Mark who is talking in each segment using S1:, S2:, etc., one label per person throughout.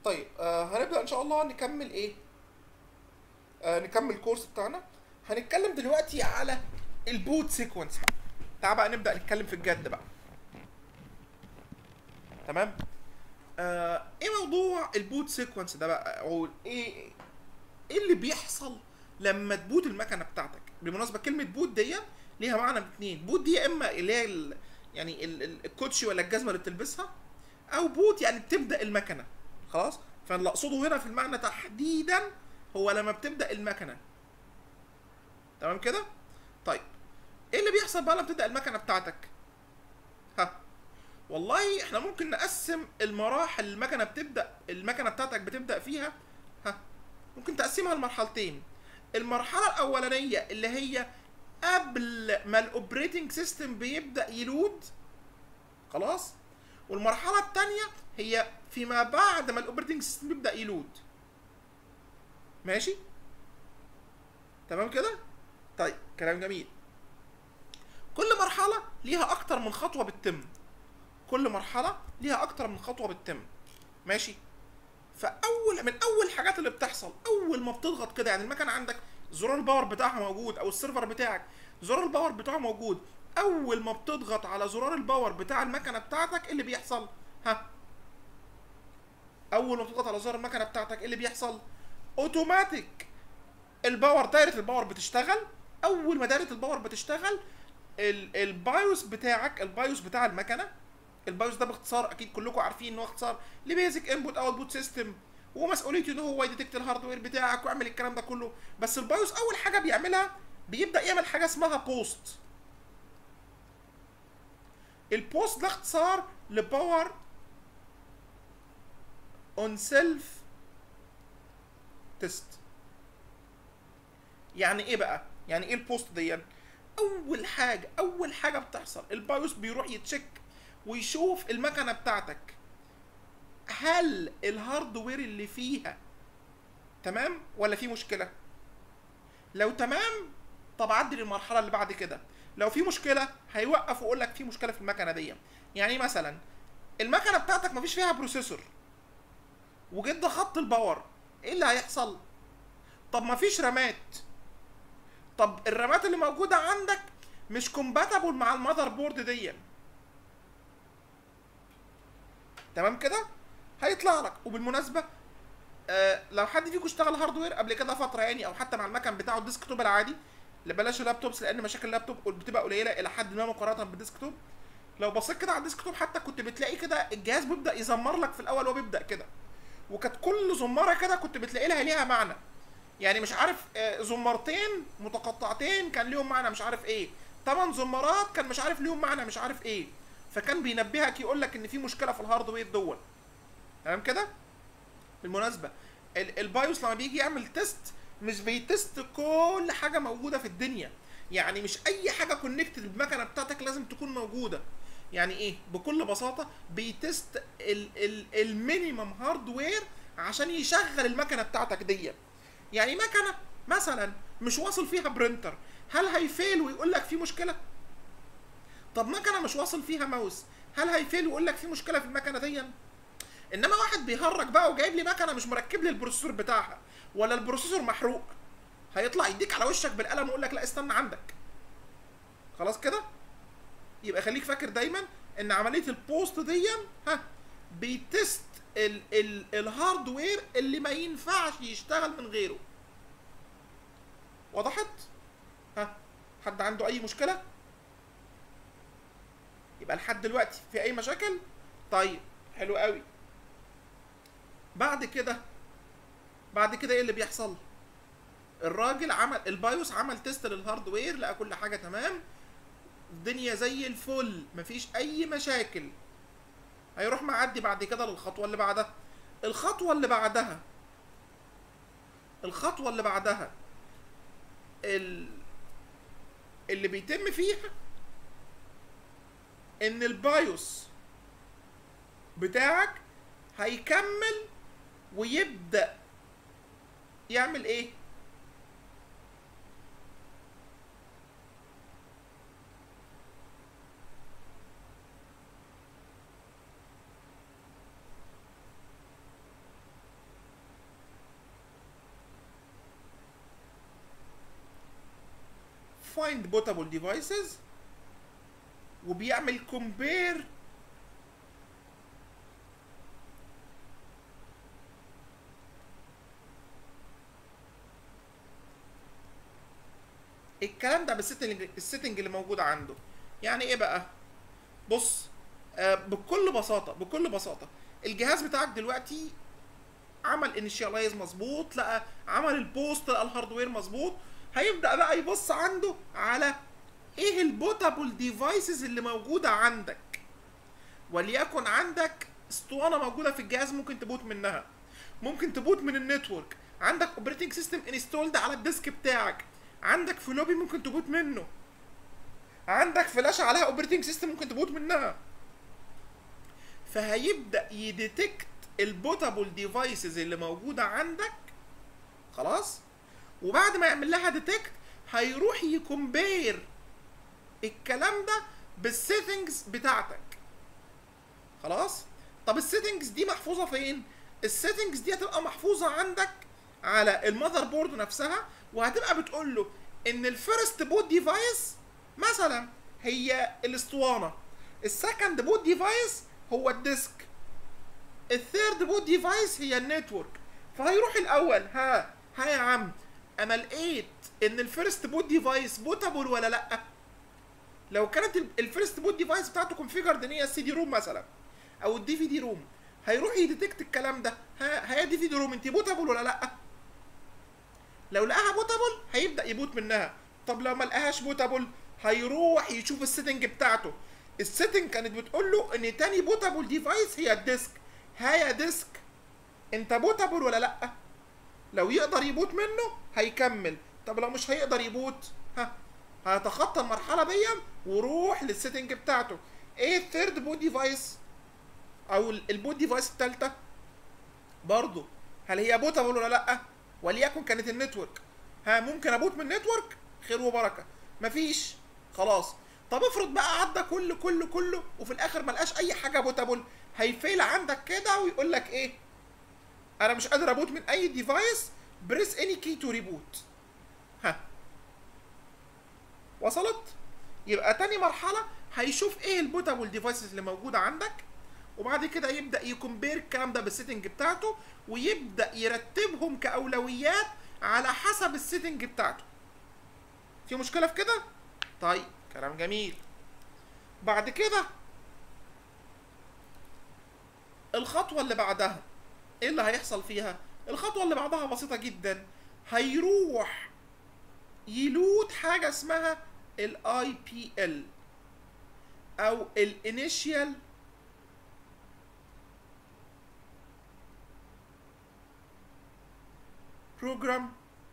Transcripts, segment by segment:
S1: طيب آه هنبدأ إن شاء الله نكمل إيه؟ آه نكمل الكورس بتاعنا هنتكلم دلوقتي على البوت سيكونس بقى تعال بقى نبدأ نتكلم في الجد بقى تمام؟ آه ايه موضوع البوت سيكونس ده بقى او ايه ايه اللي بيحصل لما تبوت المكنه بتاعتك بالمناسبه كلمه بوت دي ليها معنى من اتنين بوت دي يا اما اللي هي ال- يعني ال- ال- الكوتشي ولا الجزمه اللي بتلبسها او بوت يعني بتبدا المكنه خلاص فاللي اقصده هنا في المعنى تحديدا هو لما بتبدا المكنه تمام كده طيب ايه اللي بيحصل بقى لما بتبدا المكنه بتاعتك ها والله احنا ممكن نقسم المراحل اللي المكنه بتبدا المكنه بتاعتك بتبدا فيها ها ممكن تقسمها لمرحلتين المرحله الاولانيه اللي هي قبل ما الاوبريتنج سيستم بيبدا يلود خلاص والمرحله الثانيه هي فيما بعد ما الاوبريتنج سيستم بيبدا يلود ماشي تمام كده طيب كلام جميل كل مرحله ليها اكتر من خطوه بتتم كل مرحله ليها اكتر من خطوه بتتم ماشي فاول من اول حاجات اللي بتحصل اول ما بتضغط كده يعني المكنه عندك زرار الباور بتاعها موجود او السيرفر بتاعك زرار الباور بتاعه موجود اول ما بتضغط على زرار الباور بتاع المكنه بتاعتك ايه اللي بيحصل ها اول ما بتضغط على زرار المكنه بتاعتك ايه اللي بيحصل اوتوماتيك الباور دايره الباور بتشتغل اول ما دايره الباور بتشتغل ال- البايوس بتاعك البايوس بتاع المكنه البايوس ده باختصار اكيد كلكم عارفين ان هو اختصار لبيزك انبوت اوتبوت سيستم ومسؤوليته ان هو يديتكت الهاردوير بتاعك ويعمل الكلام ده كله بس البايوس اول حاجه بيعملها بيبدا يعمل حاجه اسمها بوست البوست ده اختصار لباور اون سيلف تيست يعني ايه بقى يعني ايه البوست دي اول حاجه اول حاجه بتحصل البايوس بيروح يتشيك ويشوف المكنه بتاعتك هل الهاردوير اللي فيها تمام ولا في مشكله لو تمام طب عدي للمرحله اللي بعد كده لو في مشكله هيوقف ويقول لك في مشكله في المكنه دي يعني مثلا المكنه بتاعتك مفيش فيها بروسيسور وجيت ضغطت الباور ايه اللي هيحصل طب مفيش رامات طب الرامات اللي موجوده عندك مش كومباتبل مع المذر بورد دي تمام كده هيطلع لك وبالمناسبه آه لو حد فيكم اشتغل هاردوير قبل كده فتره يعني او حتى مع المكن بتاعه الديسك توب العادي اللي بلاش اللابتوبس لان مشاكل اللابتوب بتبقى قليله الى حد ما مقارنه بالديسك توب لو بصيت كده على الديسك توب حتى كنت بتلاقي كده الجهاز بيبدا يزمر لك في الاول وهو بيبدا كده وكانت كل زماره كده كنت بتلاقي لها ليها معنى يعني مش عارف آه، زمارتين متقطعتين كان ليهم معنى مش عارف ايه ثمان زمارات كان مش عارف ليهم معنى مش عارف ايه فكان بينبهك يقول لك ان في مشكله في الهاردوير دول تمام كده بالمناسبه ال- البايوس لما بيجي يعمل تيست مش بيتست كل حاجه موجوده في الدنيا يعني مش اي حاجه كونكتد بالمكنه بتاعتك لازم تكون موجوده يعني ايه بكل بساطه بيتست ال- ال- المينيمم هاردوير عشان يشغل المكنه بتاعتك دي يعني مكنه مثلا مش واصل فيها برينتر هل هيفيل ويقول لك في مشكله طب مكنه مش واصل فيها ماوس هل هيفيل ويقول لك في مشكله في المكنه دي انما واحد بيهرج بقى وجايب لي مكنه مش مركب لي البروسيسور بتاعها ولا البروسيسور محروق هيطلع يديك على وشك بالقلم ويقول لك لا استنى عندك خلاص كده يبقى خليك فاكر دايما ان عمليه البوست دي ها بيتست ال ال الهاردوير اللي ما ينفعش يشتغل من غيره وضحت ها حد عنده اي مشكله يبقى لحد دلوقتي في اي مشاكل طيب حلو قوي بعد كده بعد كده ايه اللي بيحصل الراجل عمل البايوس عمل تيست للهاردوير لقى كل حاجه تمام الدنيا زي الفل مفيش اي مشاكل هيروح معدي بعد كده للخطوه اللي بعدها الخطوه اللي بعدها الخطوه اللي بعدها ال... اللي بيتم فيها ان البايوس بتاعك هيكمل ويبدا يعمل ايه find bootable devices وبيعمل compare الكلام ده بالسيتنج السيتنج اللي موجود عنده يعني ايه بقى بص آه بكل بساطه بكل بساطه الجهاز بتاعك دلوقتي عمل انيشيالايز مظبوط لقى عمل البوست لقى الهاردوير مظبوط هيبدا بقى يبص عنده على ايه البوتابل ديفايسز اللي موجوده عندك وليكن عندك اسطوانه موجوده في الجهاز ممكن تبوت منها ممكن تبوت من النتورك عندك اوبريتنج سيستم انستولد على الديسك بتاعك عندك فلوبي ممكن تبوت منه عندك فلاشه عليها اوبريتنج سيستم ممكن تبوت منها فهيبدا يديتكت البوتابل ديفايسز اللي موجوده عندك خلاص وبعد ما يعمل لها ديتكت هيروح يكمبير الكلام ده بالسيتنجز بتاعتك خلاص طب السيتنجز دي محفوظه فين السيتنجز دي هتبقى محفوظه عندك على المذر بورد نفسها وهتبقى بتقول له ان الفيرست بوت ديفايس مثلا هي الاسطوانه السكند بوت ديفايس هو الديسك الثيرد بوت ديفايس هي النتورك فهيروح الاول ها ها يا عم انا لقيت ان الفيرست بوت ديفايس بوتابل ولا لا لو كانت الفيرست بوت ديفايس بتاعته كونفيجرد ان هي السي دي روم مثلا او الدي في دي روم هيروح يديتكت الكلام ده ها هي دي في دي روم انت بوتابل ولا لا لو لقاها بوتابل هيبدا يبوت منها طب لو ما لقاهاش بوتابل هيروح يشوف السيتنج بتاعته السيتنج كانت بتقول له ان تاني بوتابل ديفايس هي الديسك ها يا ديسك انت بوتابل ولا لا لو يقدر يبوت منه هيكمل طب لو مش هيقدر يبوت ها هيتخطى المرحله دي وروح للسيتنج بتاعته ايه الثيرد بوت ديفايس او البوت ديفايس الثالثه برضه هل هي بوتابل ولا لا وليكن كانت النتورك ها ممكن ابوت من النتورك خير وبركه مفيش خلاص طب افرض بقى عدى كل كل كله وفي الاخر ما لقاش اي حاجه بوتابل هيفيل عندك كده ويقول لك ايه انا مش قادر ابوت من اي ديفايس بريس اني كي تو ريبوت ها وصلت يبقى تاني مرحله هيشوف ايه البوتابل ديفايسز اللي موجوده عندك وبعد كده يبدا يكمبير الكلام ده بالسيتنج بتاعته ويبدا يرتبهم كاولويات على حسب السيتنج بتاعته في مشكله في كده طيب كلام جميل بعد كده الخطوه اللي بعدها ايه اللي هيحصل فيها الخطوه اللي بعدها بسيطه جدا هيروح يلود حاجه اسمها الاي بي ال او الانيشيال بروجرام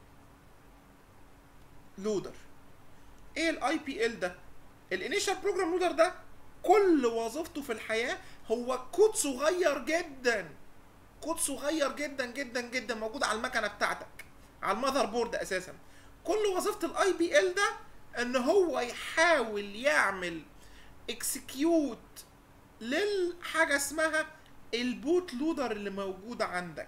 S1: لودر ايه الاي بي ال ده الانيشال بروجرام لودر ده كل وظيفته في الحياه هو كود صغير جدا كود صغير جدا جدا جدا موجود على المكنه بتاعتك على المذر بورد اساسا كل وظيفه الاي بي ال ده ان هو يحاول يعمل اكسكيوت للحاجه اسمها البوت لودر اللي موجوده عندك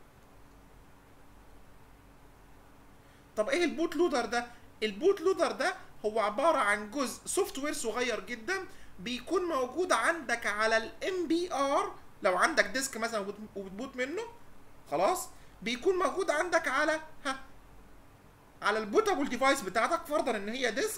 S1: طب ايه البوت لودر ده البوت لودر ده هو عباره عن جزء سوفت وير صغير جدا بيكون موجود عندك على الام بي ار لو عندك ديسك مثلا وبتبوت منه خلاص بيكون موجود عندك على ها على البوتابل ديفايس بتاعتك فرضا ان هي ديسك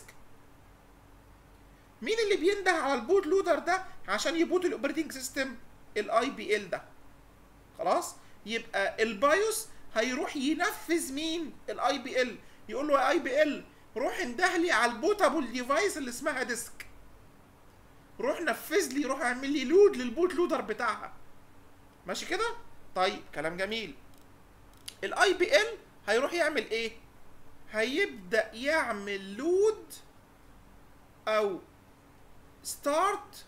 S1: مين اللي بينده على البوت لودر ده عشان يبوت الاوبريتنج سيستم الاي بي ال ده خلاص يبقى البايوس هيروح ينفذ مين الاي بي ال يقول له يا اي بي ال روح انده لي على البوتابل ديفايس اللي اسمها ديسك روح نفذ لي روح اعمل لي لود للبوت لودر بتاعها ماشي كده طيب كلام جميل الاي بي ال هيروح يعمل ايه هيبدا يعمل لود او ستارت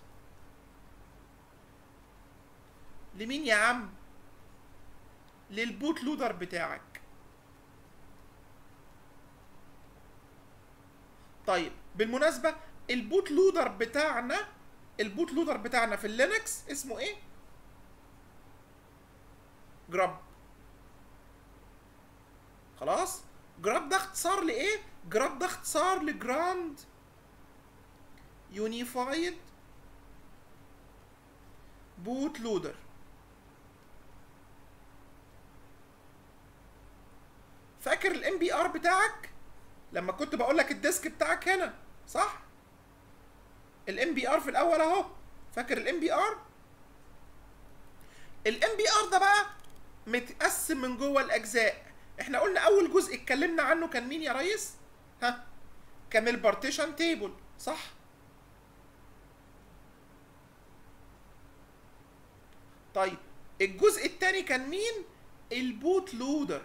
S1: لمين يا عم للبوت لودر بتاعك طيب بالمناسبة البوت لودر بتاعنا البوت لودر بتاعنا في اللينكس اسمه ايه؟ جراب خلاص؟ جراب ده اختصار لايه جراب ده اختصار لجراند يونيفايد بوت لودر فاكر الام بي ار بتاعك لما كنت بقول لك الديسك بتاعك هنا صح الام بي ار في الاول اهو فاكر الام بي ار الام بي ار ده بقى متقسم من جوه الاجزاء احنا قلنا اول جزء اتكلمنا عنه كان مين يا ريس ها كان البارتيشن تيبل صح طيب الجزء الثاني كان مين البوت لودر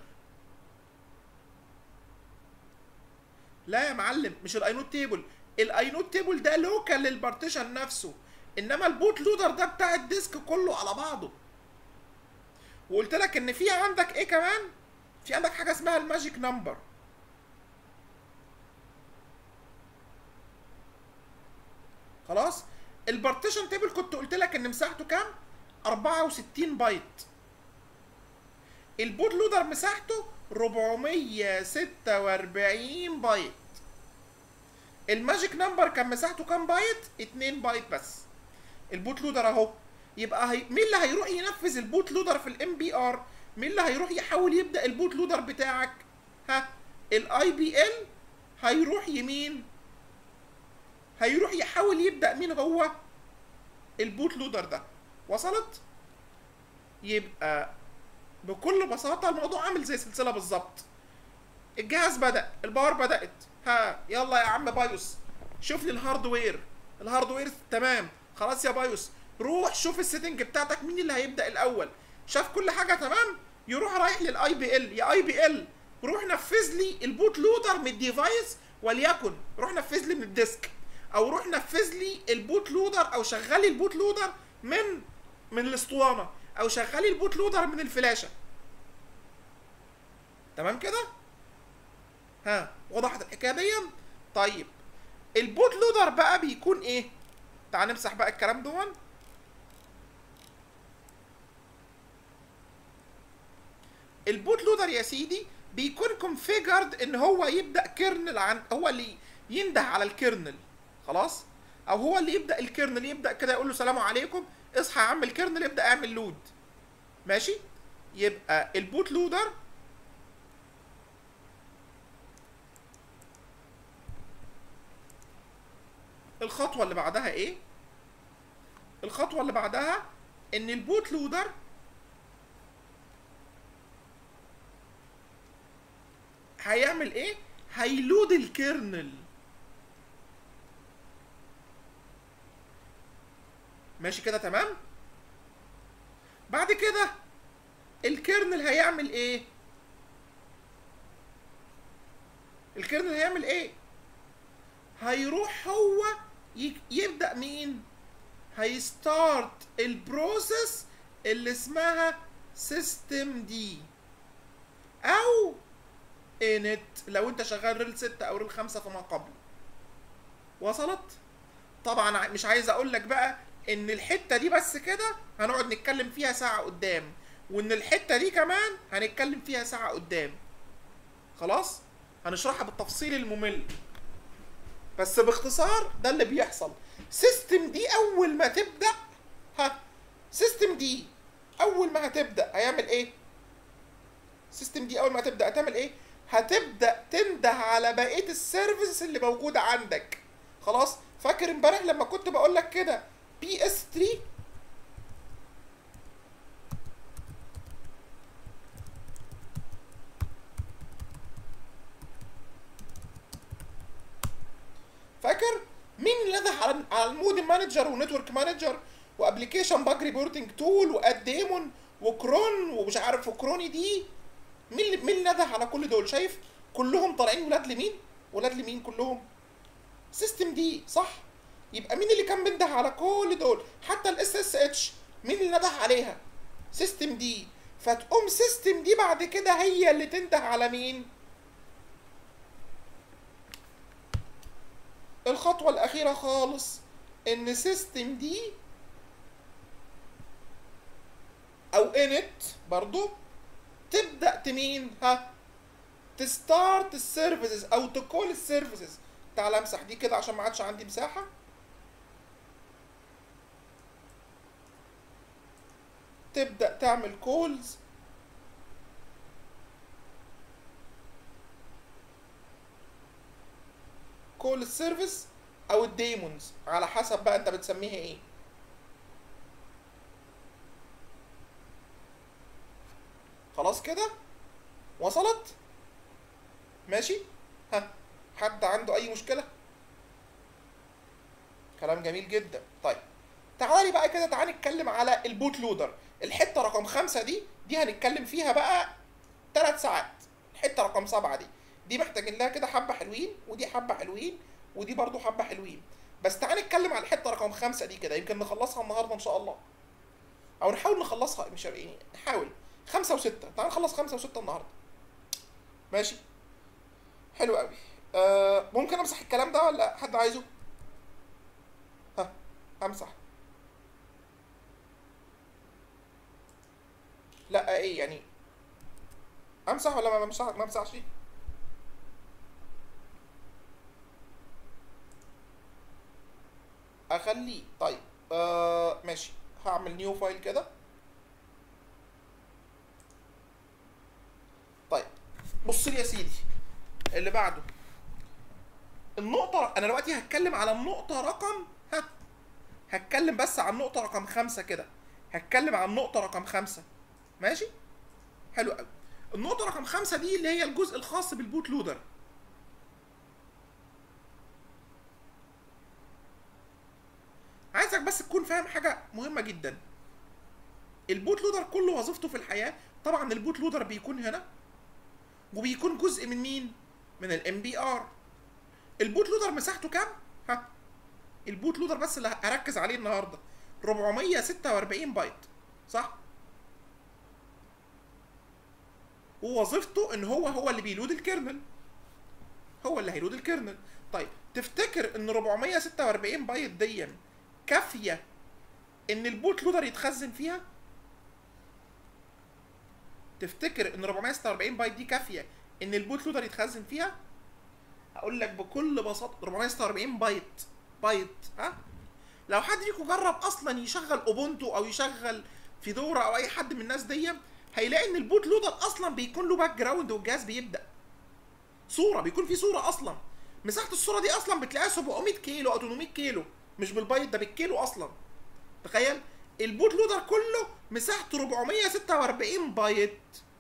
S1: لا يا معلم مش الاينوت تيبل الاينوت تيبل ده لوكال للبارتيشن نفسه انما البوت لودر ده بتاع الديسك كله على بعضه وقلت لك ان في عندك ايه كمان في عندك حاجه اسمها الماجيك نمبر خلاص البارتيشن تيبل كنت قلت لك ان مساحته كام 64 بايت البوت لودر مساحته 446 بايت الماجيك نمبر كان مساحته كام بايت 2 بايت بس البوت لودر اهو يبقى هي... مين اللي هيروح ينفذ البوت لودر في الام بي ار مين اللي هيروح يحاول يبدا البوت لودر بتاعك ها الاي بي ال هيروح يمين هيروح يحاول يبدا مين هو البوت لودر ده وصلت يبقى بكل بساطه الموضوع عامل زي سلسله بالظبط الجهاز بدا الباور بدات ها يلا يا عم بايوس شوف لي الهاردوير الهاردوير تمام خلاص يا بايوس روح شوف السيتنج بتاعتك مين اللي هيبدا الاول شاف كل حاجه تمام يروح رايح للاي بي ال يا اي بي ال روح نفذ لي البوت لودر من الديفايس وليكن روح نفذ لي من الديسك او روح نفذ لي البوت لودر او شغلي البوت لودر من من الاسطوانه او شغلي البوت لودر من الفلاشه تمام كده ها وضحت الحكايه دي طيب البوت لودر بقى بيكون ايه تعال نمسح بقى الكلام دون البوت لودر يا سيدي بيكون كونفيجرد ان هو يبدا كيرنل عن هو اللي ينده على الكيرنل خلاص او هو اللي يبدا الكيرنل يبدا كده يقول له سلام عليكم اصحى يا عم الكيرنل ابدا اعمل لود ماشي يبقى البوت لودر الخطوه اللي بعدها ايه الخطوه اللي بعدها ان البوت لودر هيعمل ايه هيلود الكيرنل ماشي كده تمام بعد كده الكيرنل هيعمل ايه الكيرنل هيعمل ايه هيروح هو يبدا مين هيستارت البروسيس اللي اسمها سيستم دي او انت لو انت شغال ريل 6 او ريل 5 فما قبل وصلت طبعا مش عايز اقول لك بقى ان الحته دي بس كده هنقعد نتكلم فيها ساعه قدام وان الحته دي كمان هنتكلم فيها ساعه قدام خلاص هنشرحها بالتفصيل الممل بس باختصار ده اللي بيحصل سيستم دي اول ما تبدا ها سيستم دي اول ما هتبدا هيعمل ايه سيستم دي اول ما هتبدا هتعمل ايه هتبدا تنده على بقيه السيرفيس اللي موجوده عندك خلاص فاكر امبارح لما كنت بقول لك كده بي اس 3 فاكر مين اللي نده على على المودم مانجر ونتورك مانجر وابلكيشن باج ريبورتنج تول واد ديمون وكرون ومش عارف وكروني دي مين اللي مين اللي نده على كل دول شايف كلهم طالعين ولاد لمين ولاد لمين كلهم سيستم دي صح يبقى مين اللي كان بينده على كل دول حتى الاس اس اتش مين اللي نده عليها سيستم دي فتقوم سيستم دي بعد كده هي اللي تنده على مين الخطوة الأخيرة خالص إن سيستم دي أو انت برضو تبدأ تمين ها تستارت السيرفيسز او تكول السيرفيسز تعال امسح دي كده عشان ما عادش عندي مساحه تبدا تعمل كولز كول السيرفيس او الديمونز على حسب بقى انت بتسميها ايه خلاص كده وصلت ماشي ها حد عنده اي مشكله كلام جميل جدا طيب تعالي بقى كده تعالى نتكلم على البوت لودر الحته رقم خمسة دي دي هنتكلم فيها بقى ثلاث ساعات الحته رقم سبعة دي دي محتاجين لها كده حبه حلوين ودي حبه حلوين ودي برضو حبه حلوين بس تعالى نتكلم على الحته رقم خمسة دي كده يمكن نخلصها النهارده ان شاء الله او نحاول نخلصها مش يعني نحاول خمسة وستة تعال نخلص خمسة وستة النهارده ماشي حلو قوي آه ممكن امسح الكلام ده ولا حد عايزه ها امسح لا ايه يعني امسح ولا ما امسح ما امسحش اخليه طيب آه ماشي هعمل نيو فايل كده طيب بص لي يا سيدي اللي بعده النقطة أنا دلوقتي هتكلم على النقطة رقم ها هتكلم بس عن النقطة رقم خمسة كده هتكلم عن النقطة رقم خمسة ماشي؟ حلو قوي النقطة رقم خمسة دي اللي هي الجزء الخاص بالبوت لودر عايزك بس تكون فاهم حاجة مهمة جدا البوت لودر كل وظيفته في الحياة طبعا البوت لودر بيكون هنا وبيكون جزء من مين؟ من الام بي ار البوت لودر مساحته كام؟ ها البوت لودر بس اللي هركز عليه النهارده 446 بايت صح؟ ووظيفته ان هو هو اللي بيلود الكيرنل هو اللي هيلود الكيرنل طيب تفتكر ان 446 بايت دي كافيه ان البوت لودر يتخزن فيها؟ تفتكر ان 446 بايت دي كافيه ان البوت لودر يتخزن فيها هقول لك بكل بساطه 446 بايت بايت ها لو حد فيكم جرب اصلا يشغل اوبونتو او يشغل فيدورا او اي حد من الناس دي هيلاقي ان البوت لودر اصلا بيكون له باك جراوند والجهاز بيبدا صوره بيكون في صوره اصلا مساحه الصوره دي اصلا بتلاقيها 700 كيلو او 800 كيلو مش بالبايت ده بالكيلو اصلا تخيل البوت لودر كله مساحته 446 بايت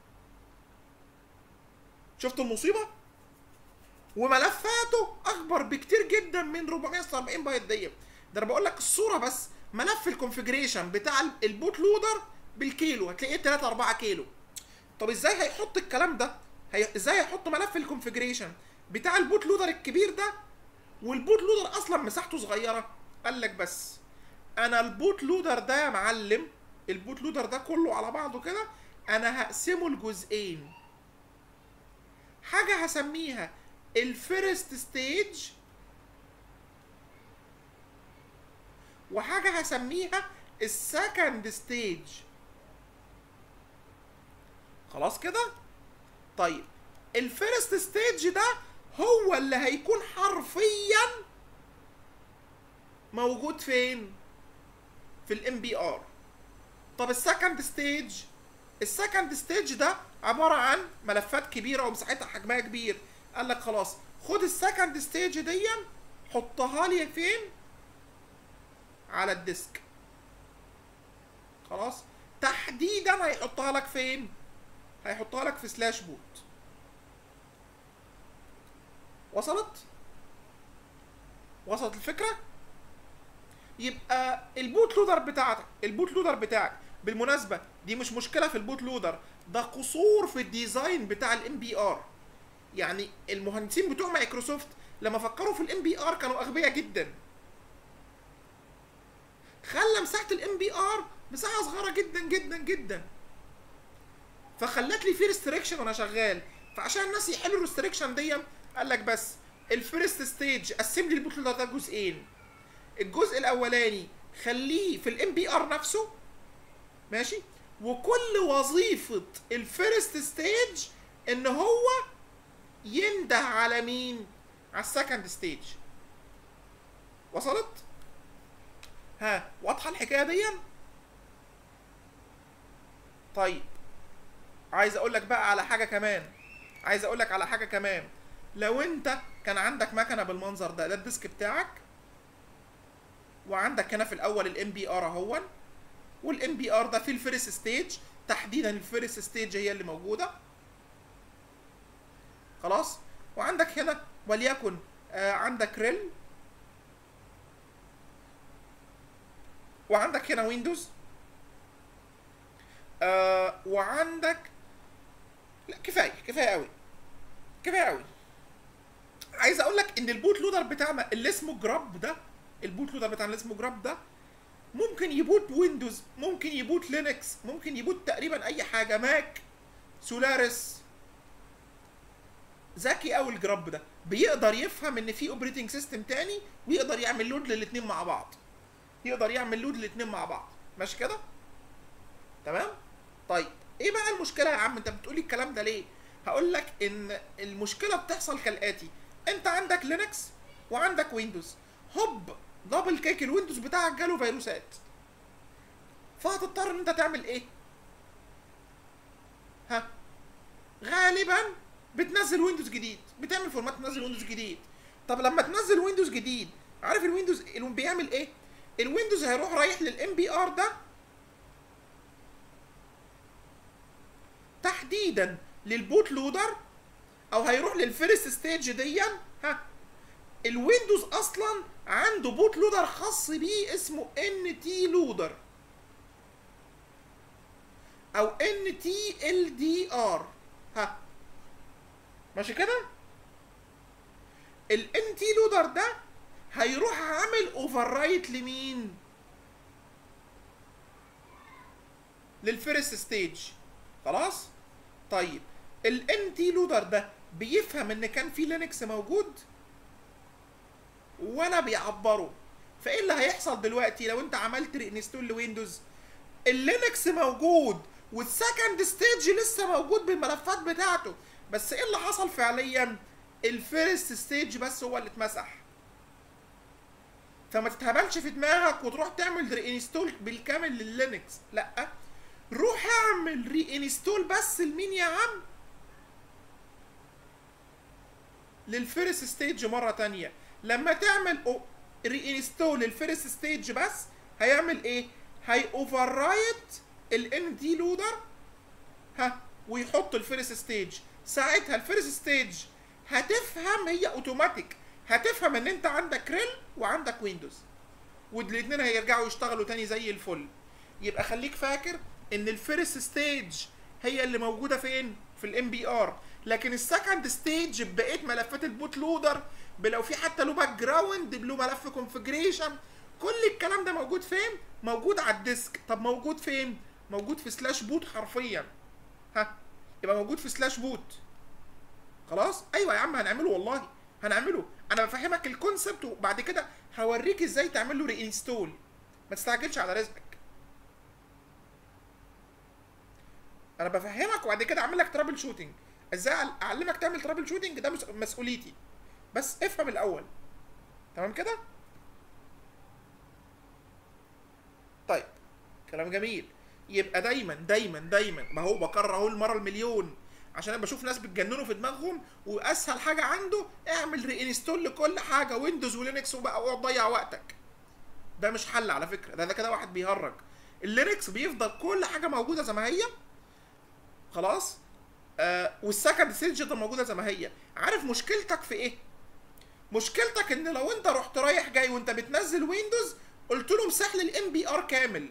S1: شفت المصيبه وملفاته اكبر بكتير جدا من 447 بايت دي ده انا بقول لك الصوره بس ملف الكونفيجريشن بتاع البوت لودر بالكيلو هتلاقيه 3 4 كيلو طب ازاي هيحط الكلام ده هي... ازاي هيحط ملف الكونفيجريشن بتاع البوت لودر الكبير ده والبوت لودر اصلا مساحته صغيره قال لك بس انا البوت لودر ده يا معلم البوت لودر ده كله على بعضه كده انا هقسمه لجزئين حاجه هسميها الفيرست ستيج وحاجه هسميها السكند ستيج خلاص كده طيب الفيرست ستيج ده هو اللي هيكون حرفيا موجود فين في الام بي ار طب السكند ستيج السكند ستيج ده عباره عن ملفات كبيره ومساحتها حجمها كبير قال لك خلاص خد السكند ستيج دي حطها لي فين على الديسك خلاص تحديدا هيحطها لك فين هيحطها لك في سلاش بوت وصلت وصلت الفكره يبقى البوت لودر بتاعتك البوت لودر بتاعك بالمناسبه دي مش مشكله في البوت لودر ده قصور في الديزاين بتاع الام بي ار يعني المهندسين بتوع مايكروسوفت لما فكروا في الام بي ار كانوا اغبياء جدا خلى مساحه الام بي ار مساحه صغيره جدا جدا جدا فخلت لي في ريستريكشن وانا شغال فعشان الناس يحلوا الريستريكشن دي قال لك بس الفيرست ستيج قسم لي البوت لودر ده جزئين الجزء الاولاني خليه في الام بي ار نفسه ماشي وكل وظيفه الفيرست ستيج ان هو ينده على مين على السكند ستيج وصلت ها واضحه الحكايه دي طيب عايز اقول لك بقى على حاجه كمان عايز اقول لك على حاجه كمان لو انت كان عندك مكنه بالمنظر ده ده الديسك بتاعك وعندك هنا في الاول الام بي ار اهون والام بي ار ده في الفيرست ستيج تحديدا الفيرست ستيج هي اللي موجوده خلاص وعندك هنا وليكن آه عندك ريل وعندك هنا ويندوز آه وعندك لا كفايه كفايه قوي كفايه قوي عايز اقول لك ان البوت لودر بتاعنا اللي اسمه جراب ده البوت لودر بتاعنا اللي اسمه جراب ده ممكن يبوت ويندوز ممكن يبوت لينكس ممكن يبوت تقريبا اي حاجه ماك سولاريس ذكي قوي الجراب ده بيقدر يفهم ان في اوبريتنج سيستم تاني ويقدر يعمل لود للاثنين مع بعض يقدر يعمل لود للاثنين مع بعض ماشي كده تمام طيب ايه بقى المشكله يا عم انت بتقولي الكلام ده ليه هقول لك ان المشكله بتحصل كالاتي انت عندك لينكس وعندك ويندوز هوب دبل كيك الويندوز بتاعك جاله فيروسات فهتضطر ان انت تعمل ايه ها غالبا بتنزل ويندوز جديد بتعمل فورمات تنزل ويندوز جديد طب لما تنزل ويندوز جديد عارف الويندوز اللي بيعمل ايه الويندوز هيروح رايح للام بي ار ده تحديدا للبوت لودر او هيروح للفيرست ستيج ديا ها الويندوز اصلا عنده بوت لودر خاص بيه اسمه ان تي لودر او ان تي ال دي ار ها ماشي كده الان تي لودر ده هيروح عامل اوفر رايت لمين للفيرست ستيج خلاص طيب الان تي لودر ده بيفهم ان كان في لينكس موجود ولا بيعبره فايه اللي هيحصل دلوقتي لو انت عملت رينستول لويندوز اللينكس موجود والسكند ستيج لسه موجود بالملفات بتاعته بس ايه اللي حصل فعليا الفيرست ستيج بس هو اللي اتمسح فما تتهبلش في دماغك وتروح تعمل رينستول بالكامل لللينكس لا روح اعمل رينستول بس لمين يا عم للفيرست ستيج مره تانية لما تعمل رينستول للفيرست ستيج بس هيعمل ايه هي اوفر رايت الان دي لودر ها ويحط الفيرست ستيج ساعتها الفيرست ستيج هتفهم هي اوتوماتيك هتفهم ان انت عندك ريل وعندك ويندوز والاثنين هيرجعوا يشتغلوا تاني زي الفل يبقى خليك فاكر ان الفيرست ستيج هي اللي موجوده فين في الام بي ار لكن السكند ستيج بقيه ملفات البوت لودر لو في حتى له باك جراوند له ملف كونفجريشن كل الكلام ده موجود فين موجود على الديسك طب موجود فين موجود في سلاش بوت حرفيا ها يبقى موجود في سلاش بوت خلاص ايوه يا عم هنعمله والله هنعمله انا بفهمك الكونسبت وبعد كده هوريك ازاي تعمل له رينستول ما تستعجلش على رزقك انا بفهمك وبعد كده اعمل لك ترابل شوتنج ازاي اعلمك تعمل ترابل شوتنج ده مسؤوليتي بس افهم الاول تمام كده طيب كلام جميل يبقى دايما دايما دايما ما هو بكرر اهو المره المليون عشان انا بشوف ناس بتجننوا في دماغهم واسهل حاجه عنده اعمل رينستول لكل حاجه ويندوز ولينكس وبقى اقعد ضيع وقتك ده مش حل على فكره ده, ده كده واحد بيهرج اللينكس بيفضل كل حاجه موجوده زي ما هي خلاص آه والسكند ستيج ده موجوده زي ما هي عارف مشكلتك في ايه مشكلتك ان لو انت رحت رايح جاي وانت بتنزل ويندوز قلت له امسح لي الام بي ار كامل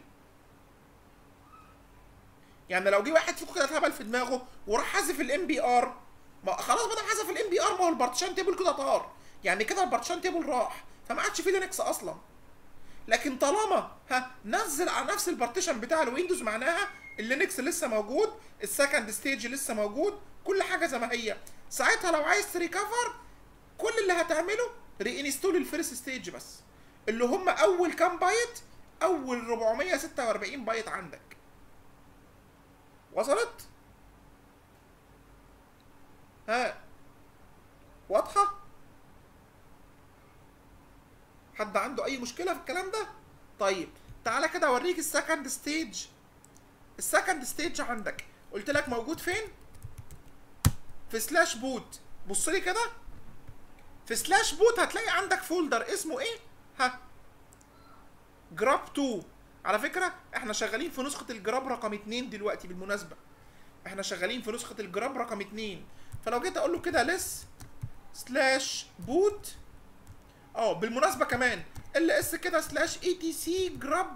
S1: يعني لو جه واحد فيكم كده اتهبل في دماغه وراح حذف الام بي ار ما خلاص ما دام حذف الام بي ار ما هو البارتيشن تيبل كده طار يعني كده البارتيشن تيبل راح فما عادش فيه لينكس اصلا لكن طالما ها نزل على نفس البارتيشن بتاع الويندوز معناها اللينكس لسه موجود السكند ستيج لسه موجود كل حاجه زي ما هي ساعتها لو عايز تريكفر كل اللي هتعمله رينستول الفيرست ستيج بس اللي هم اول كام بايت اول 446 بايت عندك وصلت ها حد عنده اي مشكله في الكلام ده طيب تعالى كده اوريك السكند ستيج السكند ستيج عندك قلت لك موجود فين في سلاش بوت بص لي كده في سلاش بوت هتلاقي عندك فولدر اسمه ايه ها جراب 2 على فكره احنا شغالين في نسخه الجراب رقم 2 دلوقتي بالمناسبه احنا شغالين في نسخه الجراب رقم 2 فلو جيت اقول له كده لس سلاش بوت اه بالمناسبه كمان ال اس كده سلاش اي تي سي جراب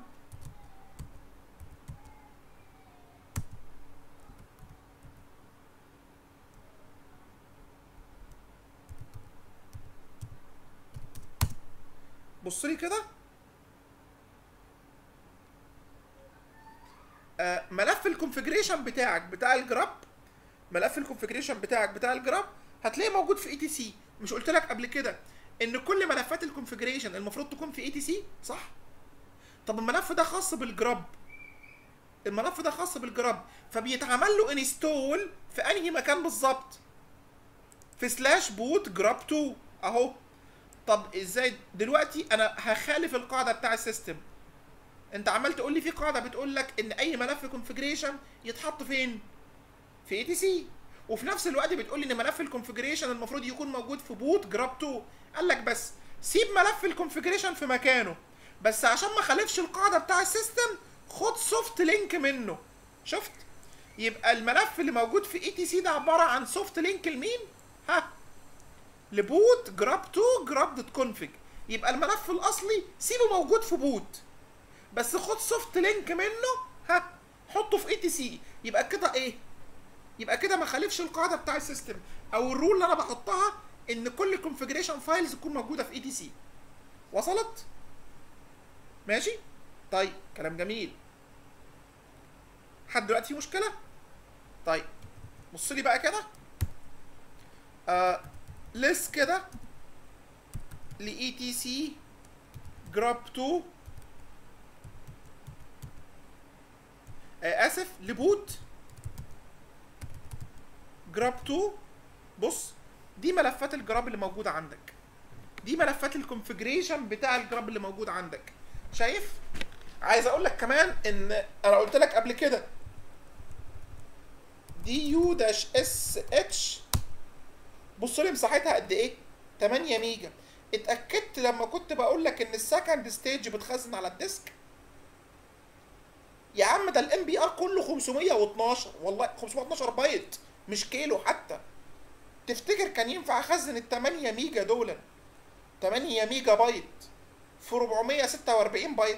S1: بص لي كده آه ملف الكونفجريشن بتاعك بتاع الجراب ملف الكونفجريشن بتاعك بتاع الجراب هتلاقيه موجود في اي تي سي مش قلت لك قبل كده ان كل ملفات الكونفجريشن المفروض تكون في اي تي سي صح طب الملف ده خاص بالجراب الملف ده خاص بالجراب فبيتعمل له انستول في انهي مكان بالظبط في سلاش بوت جراب 2 اهو طب ازاي دلوقتي انا هخالف القاعده بتاع السيستم انت عمال تقول لي في قاعده بتقول لك ان اي ملف كونفجريشن يتحط فين في اي تي سي وفي نفس الوقت بتقول لي ان ملف الكونفجريشن المفروض يكون موجود في بوت جراب 2 قال لك بس سيب ملف الكونفجريشن في مكانه بس عشان ما خالفش القاعده بتاع السيستم خد سوفت لينك منه شفت يبقى الملف اللي موجود في اي تي سي ده عباره عن سوفت لينك لمين ها لبوت جراب 2 جراب دوت كونفج يبقى الملف الاصلي سيبه موجود في بوت بس خد سوفت لينك منه ها حطه في اي تي سي يبقى كده ايه يبقى كده ما خالفش القاعده بتاع السيستم او الرول اللي انا بحطها ان كل كونفجريشن فايلز تكون موجوده في اي تي سي وصلت ماشي طيب كلام جميل حد دلوقتي في مشكله طيب بص لي بقى كده آه لس كده لاي تي سي جراب 2 آه اسف لبوت جراب 2 بص دي ملفات الجراب اللي موجوده عندك دي ملفات الكونفجريشن بتاع الجراب اللي موجود عندك شايف عايز اقول لك كمان ان انا قلت لك قبل كده دي يو داش اس اتش بص لي مساحتها قد ايه 8 ميجا اتاكدت لما كنت بقول لك ان السكند ستيج بتخزن على الديسك يا عم ده الام بي ار كله 512 والله 512 بايت مش كيلو حتى تفتكر كان ينفع اخزن ال 8 ميجا دول 8 ميجا بايت في 446 بايت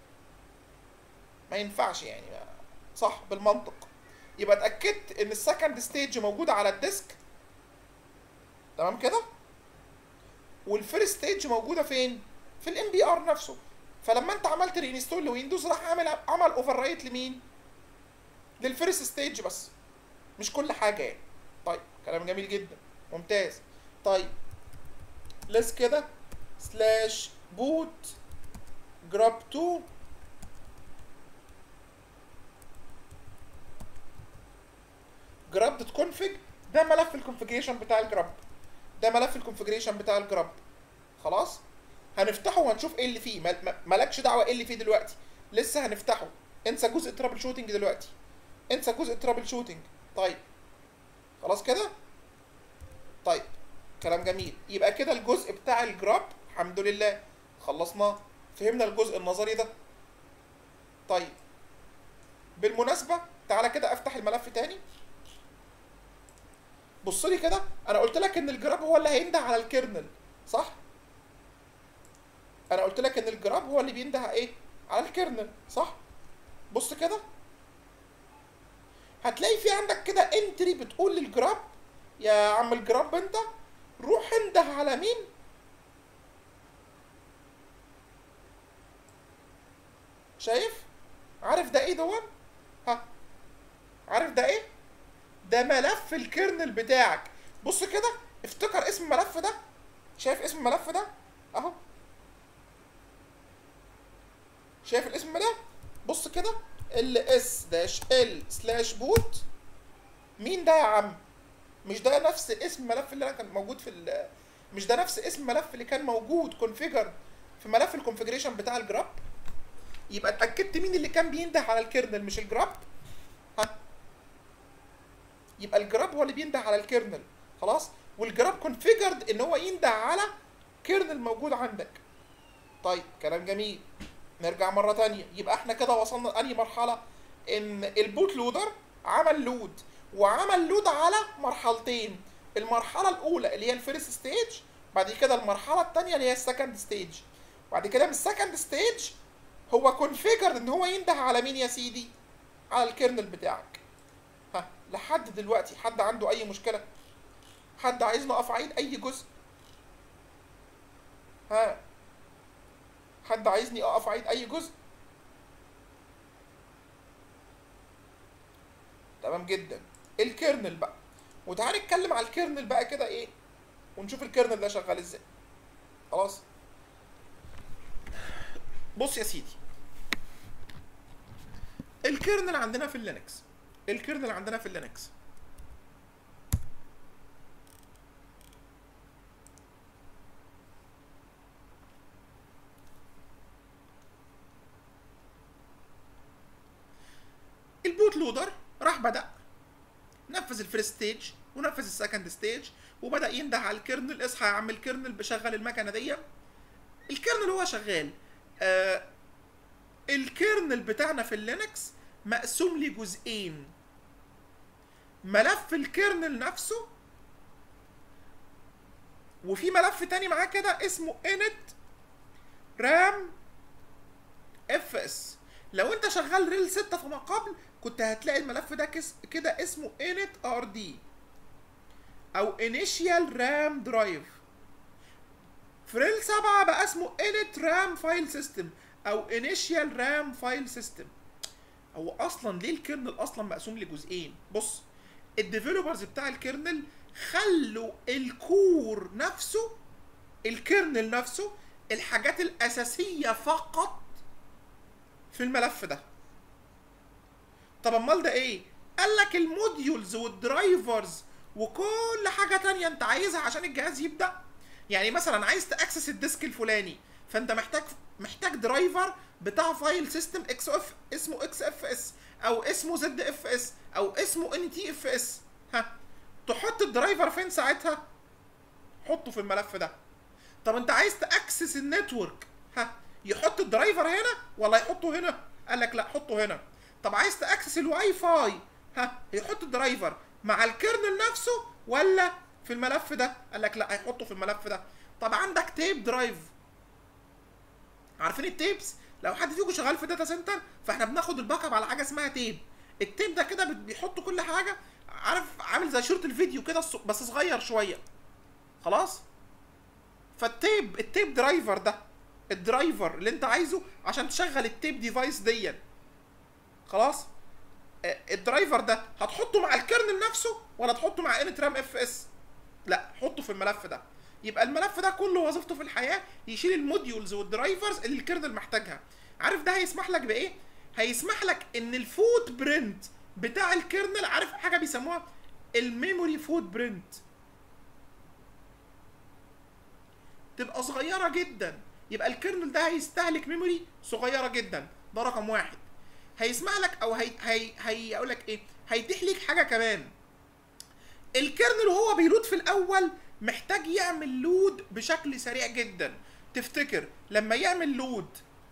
S1: ما ينفعش يعني صح بالمنطق يبقى اتاكدت ان السكند ستيج موجوده على الديسك تمام كده والفيرست ستيج موجوده فين في الام بي ار نفسه فلما انت عملت رينستول لويندوز راح عامل عمل اوفر رايت لمين للفيرست ستيج بس مش كل حاجه يعني طيب كلام جميل جدا ممتاز طيب لس كده سلاش بوت جراب 2 جراب دوت كونفج ده ملف الكونفجريشن بتاع الجراب ده ملف الكونفجريشن بتاع الجراب خلاص هنفتحه وهنشوف ايه اللي فيه مالكش دعوه ايه اللي فيه دلوقتي لسه هنفتحه انسى جزء ترابل شوتنج دلوقتي انسى جزء ترابل شوتنج طيب خلاص كده طيب كلام جميل يبقى كده الجزء بتاع الجراب الحمد لله خلصناه فهمنا الجزء النظري ده طيب بالمناسبة تعالى كده افتح الملف تاني بص لي كده انا قلت لك ان الجراب هو اللي هينده على الكيرنل صح انا قلت لك ان الجراب هو اللي بينده ايه على الكيرنل صح بص كده هتلاقي في عندك كده انتري بتقول للجراب يا عم الجراب انت روح انده على مين شايف عارف ده ايه دون ها عارف ده ايه ده ملف الكيرنل بتاعك بص كده افتكر اسم الملف ده شايف اسم الملف ده اهو شايف الاسم ده بص كده ال اس داش ال سلاش بوت مين ده يا عم مش ده نفس اسم الملف اللي انا كان موجود في ال مش ده نفس اسم الملف اللي كان موجود كونفيجر في ملف الكونفجريشن بتاع الجراب يبقى اتاكدت مين اللي كان بينده على الكيرنل مش الجراب ها يبقى الجراب هو اللي بينده على الكيرنل خلاص والجراب كونفيجرد ان هو ينده على كيرنل موجود عندك طيب كلام جميل نرجع مره تانية يبقى احنا كده وصلنا لانهي مرحله ان البوت لودر عمل لود وعمل لود على مرحلتين المرحله الاولى اللي هي الفيرست ستيج بعد كده المرحله الثانيه اللي هي السكند ستيج بعد كده من السكند ستيج هو كونفيجر ان هو ينده على مين يا سيدي على الكيرنل بتاعك ها لحد دلوقتي حد عنده اي مشكله حد عايز نقف عيد اي جزء ها حد عايزني اقف عيد اي جزء تمام جدا الكيرنل بقى وتعالى نتكلم على الكيرنل بقى كده ايه ونشوف الكيرنل ده شغال ازاي خلاص بص يا سيدي الكيرنل عندنا في اللينكس الكيرنل عندنا في اللينكس البوت لودر راح بدأ نفذ الفيرست ستيج ونفذ السكند ستيج وبدأ ينده على الكيرنل اصحى يا عم الكيرنل بشغل المكنة دي الكيرنل هو شغال آه الكيرنل بتاعنا في اللينكس مقسوم لجزئين ملف الكيرنل نفسه وفي ملف تاني معاه كده اسمه init ram fs لو انت شغال ريل 6 فما قبل كنت هتلاقي الملف ده كس كده اسمه init rd او initial ram drive في ريل 7 بقى اسمه init ram file system او initial ram file system هو اصلا ليه الكيرنل اصلا مقسوم لجزئين بص الديفلوبرز بتاع الكيرنل خلوا الكور نفسه الكيرنل نفسه الحاجات الاساسيه فقط في الملف ده طب امال ده ايه قال لك الموديولز والدرايفرز وكل حاجه تانية انت عايزها عشان الجهاز يبدا يعني مثلا عايز تاكسس الديسك الفلاني فانت محتاج محتاج درايفر بتاع فايل سيستم اكس اف اسمه اكس اف اس او اسمه زد اف اس او اسمه ان تي اف اس ها تحط الدرايفر فين ساعتها حطه في الملف ده طب انت عايز تاكسس النتورك ها يحط الدرايفر هنا ولا يحطه هنا قال لك لا حطه هنا طب عايز تاكسس الواي فاي ها يحط الدرايفر مع الكيرنل نفسه ولا في الملف ده قال لك لا هيحطه في الملف ده طب عندك تيب درايف عارفين التيبس لو حد فيكم شغال في داتا سنتر فاحنا بناخد الباك اب على حاجه اسمها تيب التيب ده كده بيحط كل حاجه عارف عامل زي شريط الفيديو كده بس صغير شويه خلاص فالتيب التيب درايفر ده الدرايفر اللي انت عايزه عشان تشغل التيب ديفايس ديا خلاص الدرايفر ده هتحطه مع الكيرنل نفسه ولا تحطه مع انت رام اف اس لا حطه في الملف ده يبقى الملف ده كله وظيفته في الحياه يشيل الموديولز والدرايفرز اللي الكيرنل محتاجها عارف ده هيسمح لك بايه هيسمح لك ان الفوت برنت بتاع الكيرنل عارف حاجه بيسموها الميموري فوت برنت تبقى صغيره جدا يبقى الكيرنل ده هيستهلك ميموري صغيره جدا ده رقم واحد هيسمح لك او هي هي هيقول لك ايه هيتيح ليك حاجه كمان الكيرنل وهو بيلود في الاول محتاج يعمل لود بشكل سريع جدا تفتكر لما يعمل لود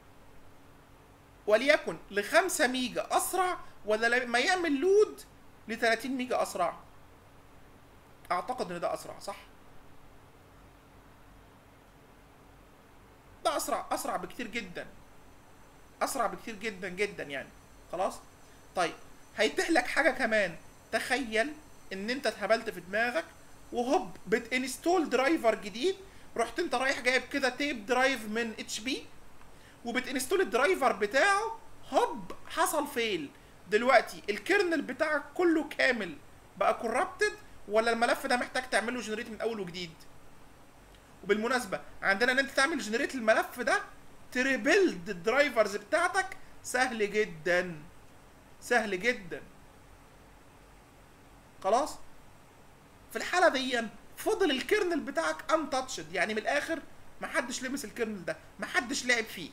S1: وليكن ل 5 ميجا اسرع ولا لما يعمل لود ل 30 ميجا اسرع اعتقد ان ده اسرع صح ده اسرع اسرع بكتير جدا اسرع بكتير جدا جدا يعني خلاص طيب هيتيح لك حاجه كمان تخيل ان انت اتهبلت في دماغك وهوب بتنستول درايفر جديد رحت انت رايح جايب كده تيب درايف من اتش بي وبتنستول الدرايفر بتاعه هوب حصل فيل دلوقتي الكيرنل بتاعك كله كامل بقى كورابتد ولا الملف ده محتاج تعمله جنريت من اول وجديد وبالمناسبه عندنا ان انت تعمل جنريت الملف ده تريبيلد الدرايفرز بتاعتك سهل جدا سهل جدا خلاص في الحاله دي فضل الكيرنل بتاعك انتاتشد يعني من الاخر محدش لمس الكيرنل ده محدش لعب فيه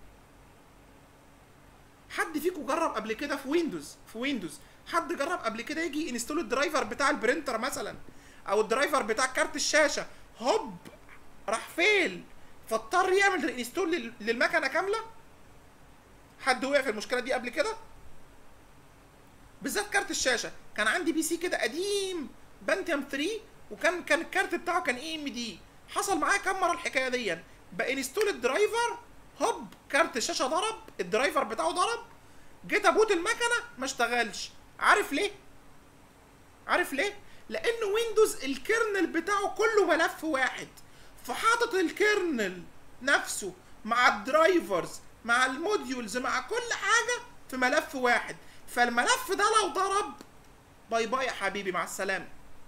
S1: حد فيكم جرب قبل كده في ويندوز في ويندوز حد جرب قبل كده يجي انستول الدرايفر بتاع البرينتر مثلا او الدرايفر بتاع كارت الشاشه هوب راح فيل فاضطر يعمل رينستول لل- للمكنه كامله حد وقع في المشكله دي قبل كده بالذات كارت الشاشه كان عندي بي سي كده قديم بنتيوم 3 وكان كان الكارت بتاعه كان اي ام دي حصل معايا كام مره الحكايه دي بانستول الدرايفر هوب كارت الشاشه ضرب الدرايفر بتاعه ضرب جيت ابوت المكنه ما اشتغلش عارف ليه عارف ليه لان ويندوز الكيرنل بتاعه كله ملف واحد فحاطط الكيرنل نفسه مع الدرايفرز مع الموديولز مع كل حاجه في ملف واحد فالملف ده لو ضرب باي باي يا حبيبي مع السلامه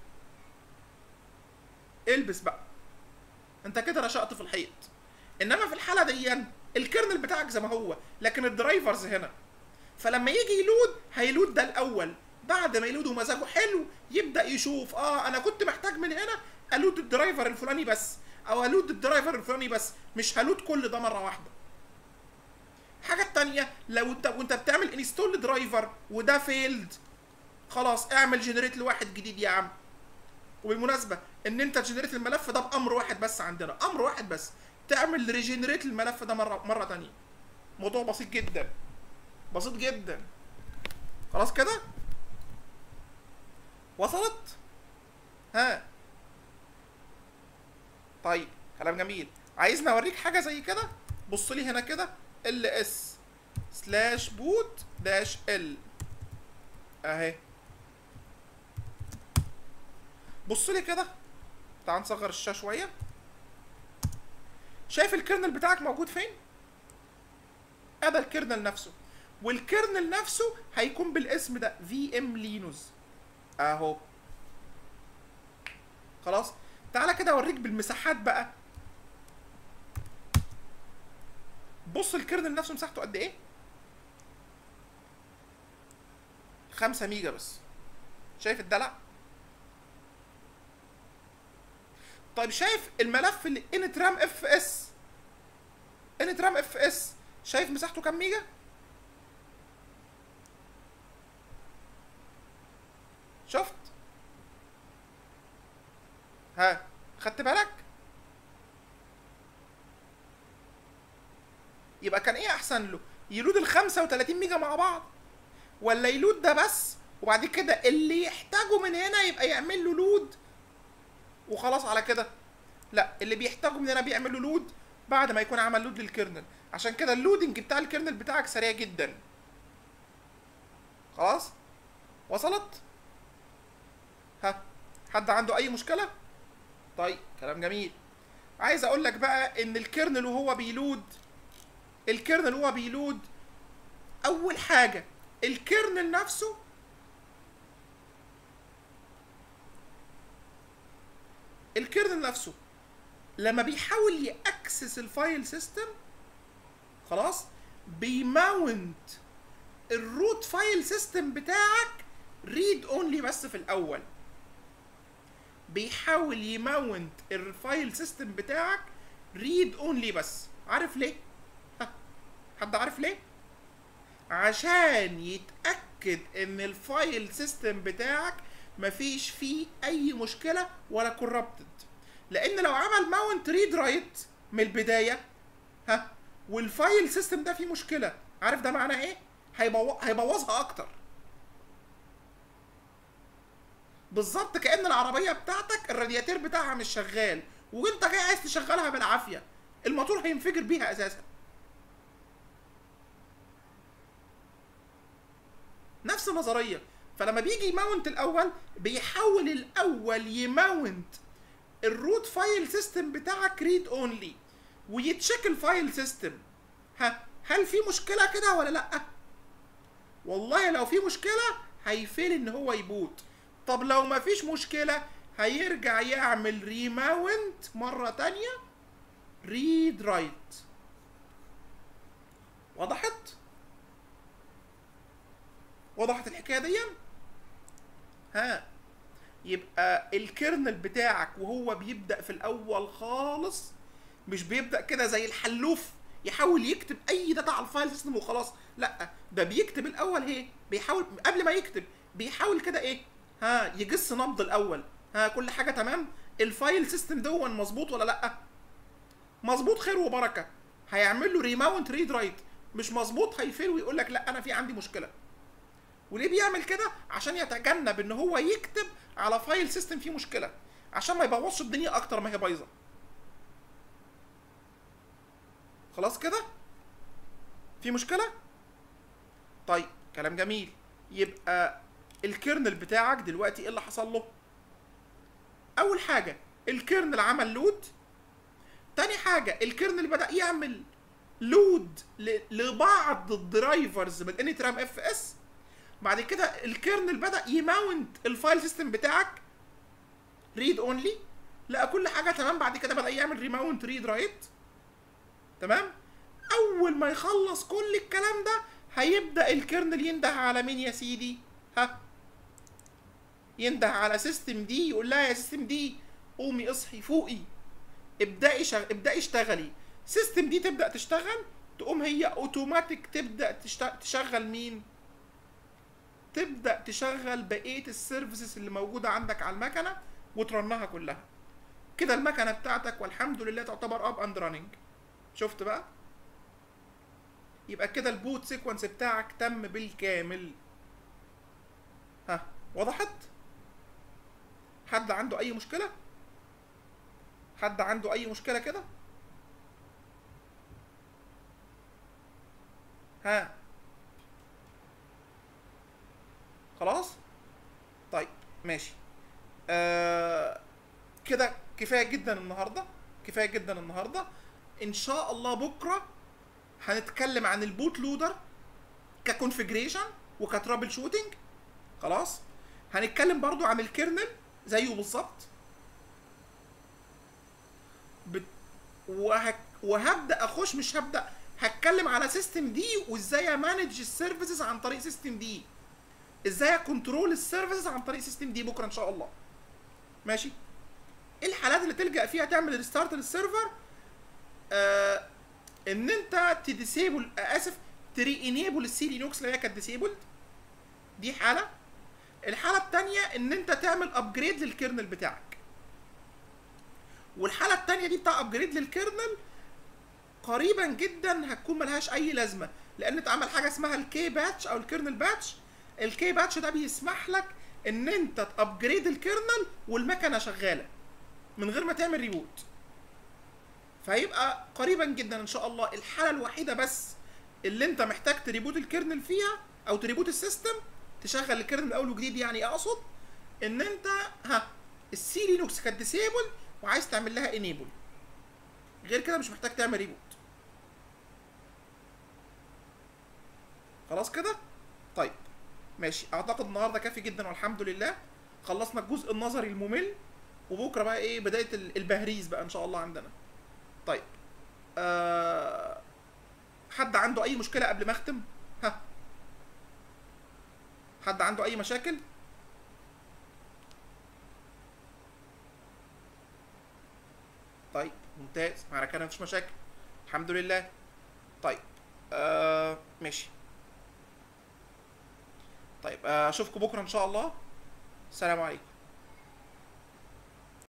S1: البس بقى انت كده رشقت في الحيط انما في الحاله دي الكيرنل بتاعك زي ما هو لكن الدرايفرز هنا فلما يجي يلود هيلود ده الاول بعد ما يلود ومزاجه حلو يبدا يشوف اه انا كنت محتاج من هنا الود الدرايفر الفلاني بس او الود الدرايفر الفلاني بس مش هلود كل ده مره واحده حاجه تانية لو انت وانت بتعمل انستول درايفر وده فيلد خلاص اعمل جنريت لواحد جديد يا عم وبالمناسبه ان انت تجنريت الملف ده بامر واحد بس عندنا امر واحد بس تعمل ريجنريت الملف ده مره مره تانية موضوع بسيط جدا بسيط جدا خلاص كده وصلت ها طيب كلام جميل عايزني اوريك حاجه زي كده بص لي هنا كده ال اس سلاش بوت داش ال اهي بص لي كده تعال نصغر الشاشه شويه شايف الكيرنل بتاعك موجود فين هذا الكيرنل نفسه والكيرنل نفسه هيكون بالاسم ده في ام لينوز اهو خلاص تعالى كده اوريك بالمساحات بقى بص الكيرنل نفسه مساحته قد ايه 5 ميجا بس شايف الدلع طيب شايف الملف اللي انترام اف اس انترام اف اس شايف مساحته كام ميجا شفت ها خدت بالك يبقى كان ايه احسن له يلود ال 35 ميجا مع بعض ولا يلود ده بس وبعد كده اللي يحتاجه من هنا يبقى يعمل له لود وخلاص على كده لا اللي بيحتاجه من هنا بيعمل له لود بعد ما يكون عمل لود للكيرنل عشان كده اللودنج بتاع الكيرنل بتاعك سريع جدا خلاص وصلت ها حد عنده اي مشكله طيب كلام جميل عايز اقول لك بقى ان الكيرنل وهو بيلود الكيرنل وهو بيلود اول حاجه الكيرنل نفسه الكيرنل نفسه لما بيحاول ياكسس الفايل سيستم خلاص بيماونت الروت فايل سيستم بتاعك ريد اونلي بس في الاول بيحاول يماونت الفايل سيستم بتاعك ريد اونلي بس عارف ليه ها حد عارف ليه عشان يتاكد ان الفايل سيستم بتاعك مفيش فيه اي مشكله ولا كوربتد لان لو عمل ماونت ريد رايت من البدايه ها والفايل سيستم ده فيه مشكله عارف ده معناه ايه هيبو... هيبوظها اكتر بالظبط كان العربيه بتاعتك الرادياتير بتاعها مش شغال وانت جاي عايز تشغلها بالعافيه الموتور هينفجر بيها اساسا نفس النظريه فلما بيجي يماونت الاول بيحاول الاول يماونت الروت فايل سيستم بتاعك ريد اونلي ويتشيك الفايل سيستم ها هل في مشكله كده ولا لا والله لو في مشكله هيفيل ان هو يبوت طب لو ما فيش مشكله هيرجع يعمل ريماونت مره تانية ريد رايت وضحت وضحت الحكايه دي ها يبقى الكيرنل بتاعك وهو بيبدا في الاول خالص مش بيبدا كده زي الحلوف يحاول يكتب اي داتا على الفايل سيستم وخلاص لا ده بيكتب الاول ايه بيحاول قبل ما يكتب بيحاول كده ايه ها يجس نبض الاول ها كل حاجه تمام الفايل سيستم دون مظبوط ولا لا مظبوط خير وبركه هيعمل له ريماونت ريد رايت مش مظبوط هيفيل ويقول لك لا انا في عندي مشكله وليه بيعمل كده عشان يتجنب ان هو يكتب على فايل سيستم فيه مشكله عشان ما يبوظش الدنيا اكتر ما هي بايظه خلاص كده في مشكله طيب كلام جميل يبقى الكيرنل بتاعك دلوقتي ايه اللي حصل له اول حاجه الكيرنل عمل لود تاني حاجه الكيرنل بدا يعمل لود ل- لبعض الدرايفرز من انترام اف اس بعد كده الكيرنل بدا يماونت الفايل سيستم بتاعك ريد اونلي لقى كل حاجه تمام بعد كده بدا يعمل ريماونت ريد رايت تمام اول ما يخلص كل الكلام ده هيبدا الكيرنل ينده على مين يا سيدي ها ينده على سيستم دي يقول لها يا سيستم دي قومي اصحي فوقي ابدأي شغ... ابدأي اشتغلي سيستم دي تبدأ تشتغل تقوم هي اوتوماتيك تبدأ تشت... تشغل مين تبدأ تشغل بقية السيرفيسز اللي موجودة عندك على المكنة وترنها كلها كده المكنة بتاعتك والحمد لله تعتبر اب اند راننج شفت بقى يبقى كده البوت سيكونس بتاعك تم بالكامل ها وضحت حد عنده اي مشكله حد عنده اي مشكله كده ها خلاص طيب ماشي آه كده كفايه جدا النهارده كفايه جدا النهارده ان شاء الله بكره هنتكلم عن البوت لودر ككونفجريشن وكترابل شوتنج خلاص هنتكلم برضو عن الكيرنل زيه بالظبط بت... وهك... وهبدا اخش مش هبدا هتكلم على سيستم دي وازاي امانج السيرفيسز عن طريق سيستم دي ازاي اكنترول السيرفيسز عن طريق سيستم دي بكره ان شاء الله ماشي ايه الحالات اللي تلجا فيها تعمل ريستارت للسيرفر آه ان انت تديسيبل اسف تري انيبل السي لينوكس اللي هي كانت ديسيبلد دي حاله الحاله الثانيه ان انت تعمل ابجريد للكيرنل بتاعك والحاله الثانيه دي بتاع ابجريد للكيرنل قريبا جدا هتكون ملهاش اي لازمه لان اتعمل حاجه اسمها الكي باتش او الكيرنل باتش الكي باتش ده بيسمح لك ان انت تابجريد الكيرنل والمكنه شغاله من غير ما تعمل ريبوت فهيبقى قريبا جدا ان شاء الله الحاله الوحيده بس اللي انت محتاج تريبوت الكيرنل فيها او تريبوت السيستم تشغل الكيرنل من اول وجديد يعني اقصد ان انت ها السي لينوكس كانت ديسيبل وعايز تعمل لها انيبل غير كده مش محتاج تعمل ريبوت خلاص كده طيب ماشي اعتقد النهارده كافي جدا والحمد لله خلصنا الجزء النظري الممل وبكره بقى ايه بدايه ال- البهريز بقى ان شاء الله عندنا طيب آه حد عنده اي مشكله قبل ما اختم ها حد عنده اي مشاكل طيب ممتاز معنى كده مفيش مشاكل الحمد لله طيب آه ماشي طيب آه، اشوفكم بكره ان شاء الله السلام عليكم